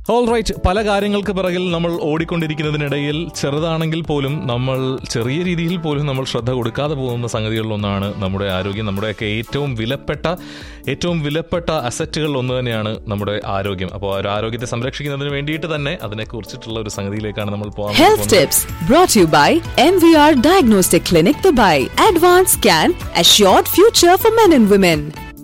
All right പല കാര്യങ്ങൾക്ക് പിറകിൽ നമ്മൾ ഓടിക്കൊണ്ടിരിക്കുന്നതിനിടയിൽ ചെറുതാണെങ്കിൽ പോലും നമ്മൾ ചെറിയ രീതിയിൽ പോലും നമ്മൾ ശ്രദ്ധ കൊടുക്കാതെ പോകുന്ന സംഗതികളിലൊന്നാണ് നമ്മുടെ ആരോഗ്യം നമ്മുടെയൊക്കെ ഏറ്റവും വിലപ്പെട്ട ഏറ്റവും വിലപ്പെട്ട അസറ്റുകളിൽ ഒന്ന് തന്നെയാണ് നമ്മുടെ ആരോഗ്യം അപ്പോൾ ആ ഒരു ആരോഗ്യത്തെ സംരക്ഷിക്കുന്നതിന് വേണ്ടിയിട്ട് തന്നെ അതിനെക്കുറിച്ചിട്ടുള്ള ഒരു സംഗതിയിലേക്കാണ് നമ്മൾ പോകാൻ Health tips brought to you by MVR Diagnostic Clinic Dubai. Advanced Scan, assured future for men and women.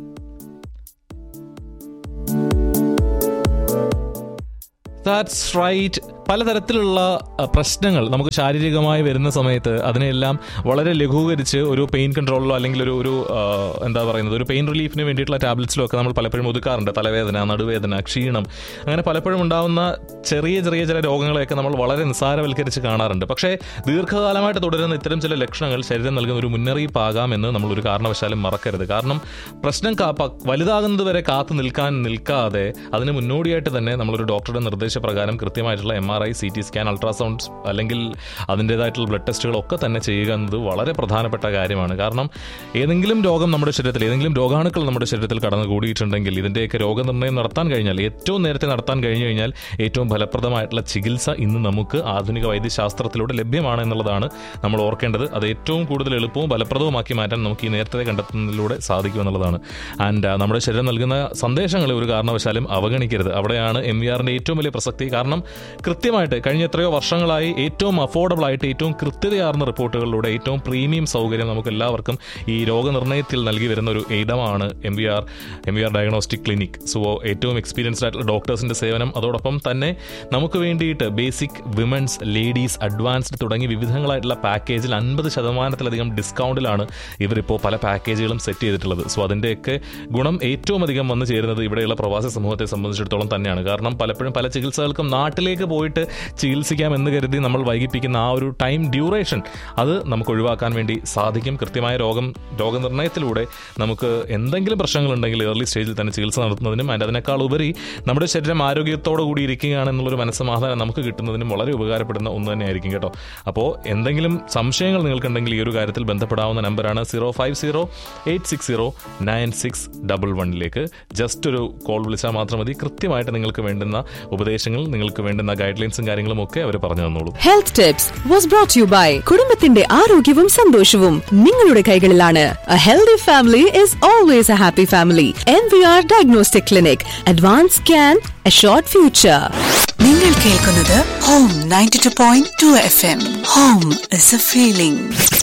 That's right പലതരത്തിലുള്ള അഹ്, പ്രശ്നങ്ങൾ നമുക്ക് ശാരീരികമായി വരുന്ന സമയത്ത് അതിനെല്ലാം വളരെ ലഘൂകരിച്ച് ഒരു പെയിൻ കൺട്രോളിലോ അല്ലെങ്കിൽ ഒരു ഒരു ആഹ്, എന്താ പറയുന്നത് ഒരു പെയിൻ റിലീഫിന് വേണ്ടിയിട്ടുള്ള ടാബ്ലറ്റ്സിലോ ഒക്കെ നമ്മൾ പലപ്പോഴും ഒതുക്കാറുണ്ട് തലവേദന നടുവേദന ക്ഷീണം അങ്ങനെ പലപ്പോഴും ഉണ്ടാവുന്ന ചെറിയ ചെറിയ ചില രോഗങ്ങളെയൊക്കെ നമ്മൾ വളരെ നിസ്സാരവൽക്കരിച്ച് കാണാറുണ്ട് പക്ഷേ ദീർഘകാലമായിട്ട് തുടരുന്ന ഇത്തരം ചില ലക്ഷണങ്ങൾ ശരീരം നൽകുന്ന ഒരു മുന്നറിയിപ്പാകാമെന്ന് നമ്മൾ ഒരു കാരണവശാലും മറക്കരുത് കാരണം പ്രശ്നം കാ- പ- വലുതാകുന്നത് വരെ കാത്തു നിൽക്കാൻ നിൽക്കാതെ അതിന് മുന്നോടിയായിട്ട് തന്നെ നമ്മളൊരു ഡോക്ടറുടെ നിർദ്ദേശപ്രകാരം കൃത്യമായിട്ടുള്ള M R I C T scan ultrasound അല്ലെങ്കിൽ അതിൻ്റെതായിട്ടുള്ള ബ്ലഡ് ടെസ്റ്റുകളൊക്കെ തന്നെ ചെയ്യുക എന്നത് വളരെ പ്രധാനപ്പെട്ട കാര്യമാണ് കാരണം ഏതെങ്കിലും രോഗം നമ്മുടെ ശരീരത്തിൽ ഏതെങ്കിലും രോഗാണുക്കൾ നമ്മുടെ ശരീരത്തിൽ കടന്നു കൂടിയിട്ടുണ്ടെങ്കിൽ ഇതിൻ്റെയൊക്കെ രോഗനിർണ്ണയം നടത്താൻ കഴിഞ്ഞാൽ ഏറ്റവും നേരത്തെ നടത്താൻ കഴിഞ്ഞു കഴിഞ്ഞാൽ ഏറ്റവും ഫലപ്രദമായിട്ടുള്ള ചികിത്സ ഇന്ന് നമുക്ക് ആധുനിക വൈദ്യശാസ്ത്രത്തിലൂടെ ലഭ്യമാണ് എന്നുള്ളതാണ് നമ്മൾ ഓർക്കേണ്ടത് അത് ഏറ്റവും കൂടുതൽ എളുപ്പവും ഫലപ്രദവുമാക്കി മാറ്റാൻ നമുക്ക് ഈ നേരത്തെ കണ്ടെത്തുന്നതിലൂടെ സാധിക്കും എന്നുള്ളതാണ് ആൻഡ് നമ്മുടെ ശരീരം നൽകുന്ന സന്ദേശങ്ങളെ ഒരു കാരണവശാലും അവഗണിക്കരുത് അവിടെയാണ് എം വി ആറിൻ്റെ ഏറ്റവും വലിയ പ്രസക്തി കാരണം കൃത്യമായിട്ട് കഴിഞ്ഞ എത്രയോ വർഷങ്ങളായി ഏറ്റവും അഫോർഡബിൾ ആയിട്ട് ഏറ്റവും കൃത്യതയാർന്ന റിപ്പോർട്ടുകളിലൂടെ ഏറ്റവും പ്രീമിയം സൗകര്യം നമുക്ക് എല്ലാവർക്കും ഈ രോഗനിർണയത്തിൽ നൽകി വരുന്ന ഒരു ഇടമാണ് M V R M V R diagnostic clinic so ഏറ്റവും എക്സ്പീരിയൻസ്ഡ് ആയിട്ടുള്ള ഡോക്ടേഴ്സിന്റെ സേവനം അതോടൊപ്പം തന്നെ നമുക്ക് വേണ്ടിയിട്ട് ബേസിക് വിമൻസ് ലേഡീസ് അഡ്വാൻസ്ഡ് തുടങ്ങി വിവിധങ്ങളായിട്ടുള്ള പാക്കേജിൽ അൻപത് ശതമാനത്തിലധികം ഡിസ്കൗണ്ടിലാണ് ഇവരിപ്പോൾ പല പാക്കേജുകളും സെറ്റ് ചെയ്തിട്ടുള്ളത് സോ അതിൻ്റെയൊക്കെ ഗുണം ഏറ്റവും അധികം വന്നു ചേരുന്നത് ഇവിടെയുള്ള പ്രവാസി സമൂഹത്തെ സംബന്ധിച്ചിടത്തോളം തന്നെയാണ് കാരണം പലപ്പോഴും പല ചികിത്സകൾക്കും നാട്ടിലേക്ക് പോയിട്ട് ചികിത്സിക്കാം എന്ന് കരുതി നമ്മൾ വൈകിപ്പിക്കുന്ന ആ ഒരു ടൈം ഡ്യൂറേഷൻ അത് നമുക്ക് ഒഴിവാക്കാൻ വേണ്ടി സാധിക്കും കൃത്യമായ രോഗം രോഗനിർണയത്തിലൂടെ നമുക്ക് എന്തെങ്കിലും പ്രശ്നങ്ങളുണ്ടെങ്കിൽ ഏർലി സ്റ്റേജിൽ തന്നെ ചികിത്സ നടത്തുന്നതിനും ആൻഡ് അതിനേക്കാൾ ഉപരി നമ്മുടെ ശരീരം ആരോഗ്യത്തോടു കൂടി ഇരിക്കുകയാണ് എന്നുള്ളൊരു മനസ്സമാധാനം നമുക്ക് കിട്ടുന്നതിനും വളരെ ഉപകാരപ്പെടുന്ന ഒന്ന് തന്നെയായിരിക്കും കേട്ടോ അപ്പോൾ എന്തെങ്കിലും സംശയങ്ങൾ നിങ്ങൾക്കുണ്ടെങ്കിൽ ഈ ഒരു കാര്യത്തിൽ ബന്ധപ്പെടാവുന്ന നമ്പറാണ് zero five zero eight six zero nine six double വണ്ണിലേക്ക് ജസ്റ്റ് ഒരു കോൾ വിളിച്ചാൽ മാത്രം മതി കൃത്യമായിട്ട് നിങ്ങൾക്ക് വേണ്ടുന്ന ഉപദേശങ്ങൾ നിങ്ങൾക്ക് വേണ്ടുന്ന ഗൈഡ് ലൈൻസും കാര്യങ്ങളും ഒക്കെ അവർ പറഞ്ഞു തന്നോളൂ Health tips was brought to you by കുടുംബത്തിന്റെ ആരോഗ്യവും സന്തോഷവും നിങ്ങളുടെ കൈകളിലാണ് A healthy family is always a happy family. MVR Diagnostic Clinic. Advanced Scan, assured future. നിങ്ങൾ കേൾക്കുന്നത് Home ninety two point two F M Home is a feeling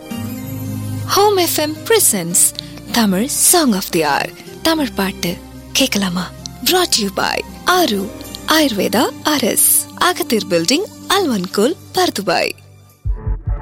Home FM presents Tamil song of the hour Tamil பாட்டு கேட்கலாமா brought you by ஆரு ஆயுர்வேதா அரஸ் அகத்தீர் building அல்வன்கோல் Bur Dubai